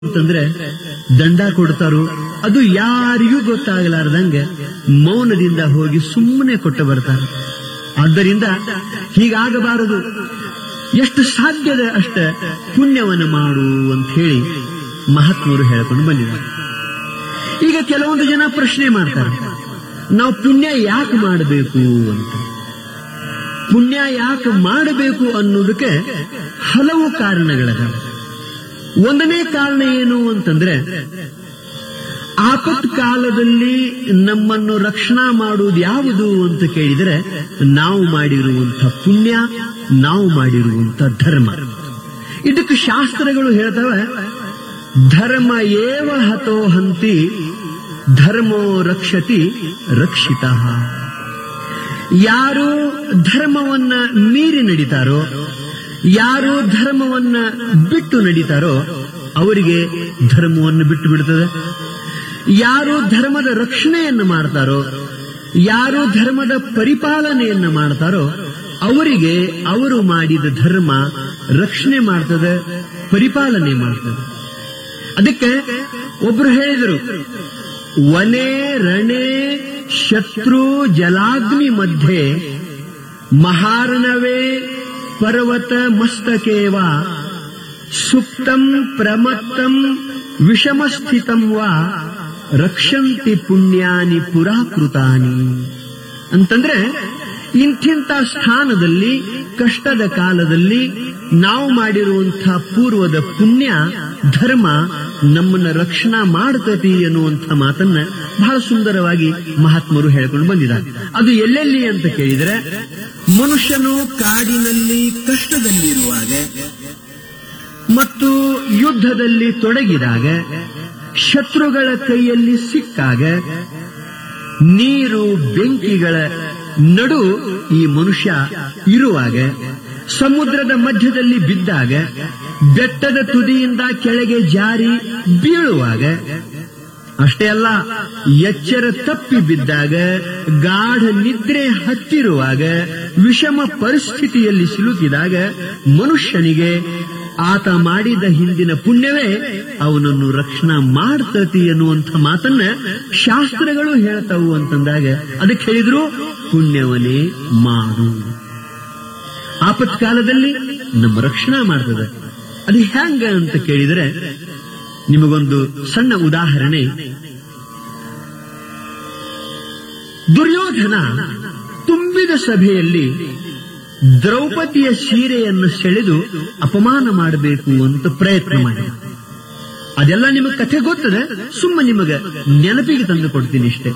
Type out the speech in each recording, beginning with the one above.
ಅಂತಂದ್ರೆ ದಂಡ ಕೊಡ್ತಾರೋ ಅದು ಯಾರಿಗೂ ಗೊತ್ತಾಗಲಾರ್ದಂಗ ಮೌನದಿಂದ ಹೋಗಿ ಸುಮ್ಮನೆ ಕೊಟ್ಟು ಬರ್ತಾರೆ ಆದ್ದರಿಂದ ಹೀಗಾಗಬಾರದು ಎಷ್ಟು ಸಾಧ್ಯದ ಅಷ್ಟ ಪುಣ್ಯವನ್ನು ಮಾಡು ಅಂತ ಹೇಳಿ ಮಹಾತ್ಮರು ಹೇಳ್ಕೊಂಡು ಬಂದಿದ್ದಾರೆ ಈಗ ಕೆಲವೊಂದು ಜನ ಪ್ರಶ್ನೆ ಮಾಡ್ತಾರೆ ನಾವು ಪುಣ್ಯ ಯಾಕೆ ಮಾಡಬೇಕು ಅಂತ ಪುಣ್ಯ ಯಾಕೆ ಮಾಡಬೇಕು ಅನ್ನೋದಕ್ಕೆ ಹಲವು ಕಾರಣಗಳಿದಾವೆ ಒಂದನೇ ಕಾರಣ ಏನು ಅಂತಂದ್ರೆ ಆಪತ್ ಕಾಲದಲ್ಲಿ ನಮ್ಮನ್ನು ರಕ್ಷಣಾ ಮಾಡುವುದು ಯಾವುದು ಅಂತ ಕೇಳಿದರೆ ನಾವು ಮಾಡಿರುವಂಥ ಪುಣ್ಯ ನಾವು ಮಾಡಿರುವಂಥ ಧರ್ಮ ಇದಕ್ಕೆ ಶಾಸ್ತ್ರಗಳು ಹೇಳ್ತವೆ ಧರ್ಮ ಏವ ಹತೋ ಹಂತಿ ಧರ್ಮೋ ರಕ್ಷತಿ ರಕ್ಷಿತ ಯಾರು ಧರ್ಮವನ್ನ ಮೀರಿ ನಡೀತಾರೋ ಯಾರು ಧರ್ಮವನ್ನ ಬಿಟ್ಟು ನಡೀತಾರೋ ಅವರಿಗೆ ಧರ್ಮವನ್ನು ಬಿಟ್ಟು ಬಿಡುತ್ತದೆ ಯಾರು ಧರ್ಮದ ರಕ್ಷಣೆಯನ್ನು ಮಾಡ್ತಾರೋ ಯಾರು ಧರ್ಮದ ಪರಿಪಾಲನೆಯನ್ನ ಮಾಡ್ತಾರೋ ಅವರಿಗೆ ಅವರು ಮಾಡಿದ ಧರ್ಮ ರಕ್ಷಣೆ ಮಾಡ್ತದೆ ಪರಿಪಾಲನೆ ಮಾಡ್ತದೆ ಅದಕ್ಕೆ ಒಬ್ರು ಹೇಳಿದರು ವನೆ ರಣೆ ಶತ್ರು ಜಲಾಗ್ನಿ ಮಧ್ಯೆ ಮಹಾರಣವೇ ಪರ್ವತ ಮಸ್ತಕೇವ ಸುಪ್ತಂ ಪ್ರಮತ್ತಂ ವಿಷಮಸ್ಥಿತಂ ವಾ ರಕ್ಷಂತಿ ಪುಣ್ಯಾನಿ ಪುರಾಕೃತಾನಿ ಅಂತಂದ್ರೆ ಇಂಥಿಂಥ ಸ್ಥಾನದಲ್ಲಿ ಕಷ್ಟದ ಕಾಲದಲ್ಲಿ ನಾವು ಮಾಡಿರುವಂತಹ ಪೂರ್ವದ ಪುಣ್ಯ ಧರ್ಮ ನಮ್ಮನ್ನ ರಕ್ಷಣಾ ಮಾಡತತಿ ಎನ್ನುವಂಥ ಮಾತನ್ನ ಬಹಳ ಸುಂದರವಾಗಿ ಮಹಾತ್ಮರು ಹೇಳ್ಕೊಂಡು ಬಂದಿದ್ದಾರೆ ಅದು ಎಲ್ಲೆಲ್ಲಿ ಅಂತ ಕೇಳಿದರೆ ಮನುಷ್ಯನು ಕಾಡಿನಲ್ಲಿ ಕಷ್ಟದಲ್ಲಿರುವಾಗ ಮತ್ತು ಯುದ್ಧದಲ್ಲಿ ತೊಡಗಿದಾಗ ಶತ್ರುಗಳ ಕೈಯಲ್ಲಿ ಸಿಕ್ಕಾಗ ನೀರು ಬೆಂಕಿಗಳ ನಡು ಈ ಮನುಷ್ಯ ಇರುವಾಗ ಸಮುದ್ರದ ಮಧ್ಯದಲ್ಲಿ ಬಿದ್ದಾಗ ಬೆಟ್ಟದ ತುದಿಯಿಂದ ಕೆಳಗೆ ಜಾರಿ ಬೀಳುವಾಗ ಅಷ್ಟೇ ಅಲ್ಲ ಎಚ್ಚರ ತಪ್ಪಿ ಬಿದ್ದಾಗ ಗಾಢ ನಿದ್ರೆ ಹತ್ತಿರುವಾಗ ವಿಷಮ ಪರಿಸ್ಥಿತಿಯಲ್ಲಿ ಸಿಲುಕಿದಾಗ ಮನುಷ್ಯನಿಗೆ ಆತ ಮಾಡಿದ ಹಿಂದಿನ ಪುಣ್ಯವೇ ಅವನನ್ನು ರಕ್ಷಣಾ ಮಾಡ್ತತಿ ಎನ್ನುವಂಥ ಮಾತನ್ನ ಶಾಸ್ತ್ರಗಳು ಹೇಳ್ತಾವು ಅಂತಂದಾಗ ಅದಕ್ಕೆ ಹೇಳಿದ್ರು ಪುಣ್ಯವನ್ನೇ ಮಾಡು ಆಪತ್ಕಾಲದಲ್ಲಿ ನಮ್ಮ ರಕ್ಷಣಾ ಮಾಡ್ತದೆ ಅದು ಹ್ಯಾಂಗ ಅಂತ ಕೇಳಿದರೆ ನಿಮಗೊಂದು ಸಣ್ಣ ಉದಾಹರಣೆ ದುರ್ಯೋಧನ ತುಂಬಿದ ಸಭೆಯಲ್ಲಿ ದ್ರೌಪದಿಯ ಸೀರೆಯನ್ನು ಸೆಳೆದು ಅಪಮಾನ ಮಾಡಬೇಕು ಅಂತ ಪ್ರಯತ್ನ ಮಾಡಿದ ಅದೆಲ್ಲ ನಿಮಗೆ ಕಥೆ ಗೊತ್ತದೆ ಸುಮ್ಮ ನಿಮಗೆ ನೆನಪಿಗೆ ತಂದು ಕೊಡ್ತೀನಿ ಇಷ್ಟೇ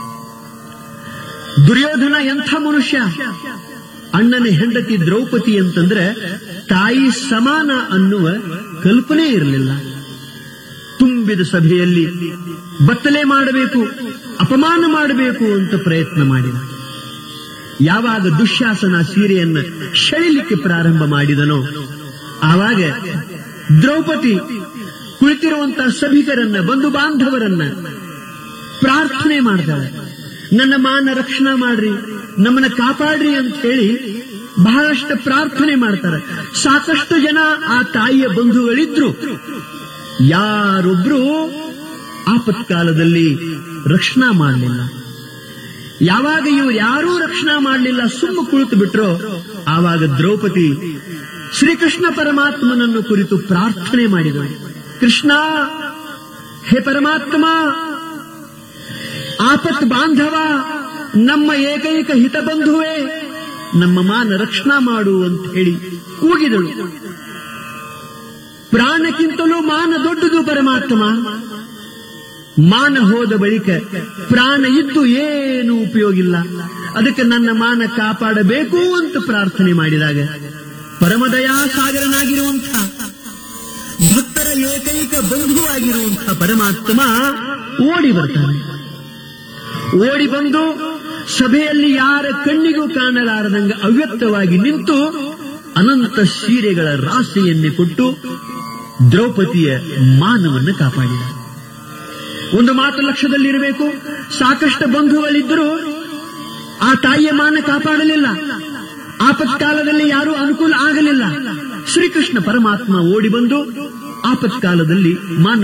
ದುರ್ಯೋಧನ ಎಂಥ ಮನುಷ್ಯ ಅಣ್ಣನ ಹೆಂಡತಿ ದ್ರೌಪದಿ ಅಂತಂದ್ರೆ ತಾಯಿ ಸಮಾನ ಅನ್ನುವ ಕಲ್ಪನೆ ಇರಲಿಲ್ಲ ತುಂಬಿದ ಸಭೆಯಲ್ಲಿ ಬತ್ತಲೆ ಮಾಡಬೇಕು ಅಪಮಾನ ಮಾಡಬೇಕು ಅಂತ ಪ್ರಯತ್ನ ಮಾಡಿದ ಯಾವಾಗ ದುಶ್ಯಾಸನ ಸೀರೆಯನ್ನ ಸೆಳಿಲಿಕ್ಕೆ ಪ್ರಾರಂಭ ಮಾಡಿದನೋ ಆವಾಗ ದ್ರೌಪದಿ ಕುಳಿತಿರುವಂತಹ ಸಭಿಕರನ್ನ ಬಂಧು ಬಾಂಧವರನ್ನ ಪ್ರಾರ್ಥನೆ ಮಾಡ್ತಾಳೆ ನನ್ನ ಮಾನ ರಕ್ಷಣಾ ಮಾಡ್ರಿ ನಮ್ಮನ್ನ ಕಾಪಾಡ್ರಿ ಅಂತ ಹೇಳಿ ಬಹಳಷ್ಟು ಪ್ರಾರ್ಥನೆ ಮಾಡ್ತಾರೆ ಸಾಕಷ್ಟು ಜನ ಆ ತಾಯಿಯ ಬಂಧುಗಳಿದ್ರು ಯಾರೊಬ್ರು ಆಪತ್ಕಾಲದಲ್ಲಿ ರಕ್ಷಣಾ ಮಾಡಲಿಲ್ಲ ಯಾವಾಗ ಇವರು ಯಾರೂ ರಕ್ಷಣಾ ಮಾಡಲಿಲ್ಲ ಸುಮ್ಮ ಕುಳಿತು ಬಿಟ್ರೋ ಆವಾಗ ದ್ರೌಪದಿ ಶ್ರೀಕೃಷ್ಣ ಪರಮಾತ್ಮನನ್ನು ಕುರಿತು ಪ್ರಾರ್ಥನೆ ಮಾಡಿದಳು ಕೃಷ್ಣ ಹೇ ಪರಮಾತ್ಮ ಆಪತ್ ಬಾಂಧವ ನಮ್ಮ ಏಕೈಕ ಹಿತಬಂಧುವೇ ನಮ್ಮ ಮಾನ ರಕ್ಷಣಾ ಮಾಡು ಅಂತ ಹೇಳಿ ಕೂಗಿದಳು ಪ್ರಾಣಕ್ಕಿಂತಲೂ ಮಾನ ದೊಡ್ಡದು ಪರಮಾತ್ಮ ಮಾನ ಹೋದ ಬಳಿಕ ಪ್ರಾಣ ಇದ್ದು ಏನು ಉಪಯೋಗಿಲ್ಲ ಅದಕ್ಕೆ ನನ್ನ ಮಾನ ಕಾಪಾಡಬೇಕು ಅಂತ ಪ್ರಾರ್ಥನೆ ಮಾಡಿದಾಗ ಪರಮದಯಾ ಸಾಗರನಾಗಿರುವಂಥ ಭಕ್ತರ ಏಕೈಕ ಬಂಧುವಾಗಿರುವಂಥ ಪರಮಾತ್ಮ ಓಡಿ ಬರ್ತಾನೆ ಓಡಿ ಬಂದು ಸಭೆಯಲ್ಲಿ ಯಾರ ಕಣ್ಣಿಗೂ ಕಾಣಲಾರದಂಗ ಅವ್ಯಕ್ತವಾಗಿ ನಿಂತು ಅನಂತ ಸೀರೆಗಳ ರಾಶಿಯನ್ನೇ ಕೊಟ್ಟು ದ್ರೌಪದಿಯ ಮಾನವನ್ನು ಕಾಪಾಡಿದ ಒಂದು ಮಾತು ಲಕ್ಷ್ಯದಲ್ಲಿರಬೇಕು ಸಾಕಷ್ಟು ಬಂಧುಗಳಿದ್ದರೂ ಆ ತಾಯಿಯ ಮಾನ ಕಾಪಾಡಲಿಲ್ಲ ಆಪತ್ಕಾಲದಲ್ಲಿ ಯಾರೂ ಅನುಕೂಲ ಆಗಲಿಲ್ಲ ಶ್ರೀಕೃಷ್ಣ ಪರಮಾತ್ಮ ಓಡಿ ಬಂದು ಆಪತ್ಕಾಲದಲ್ಲಿ ಮಾನ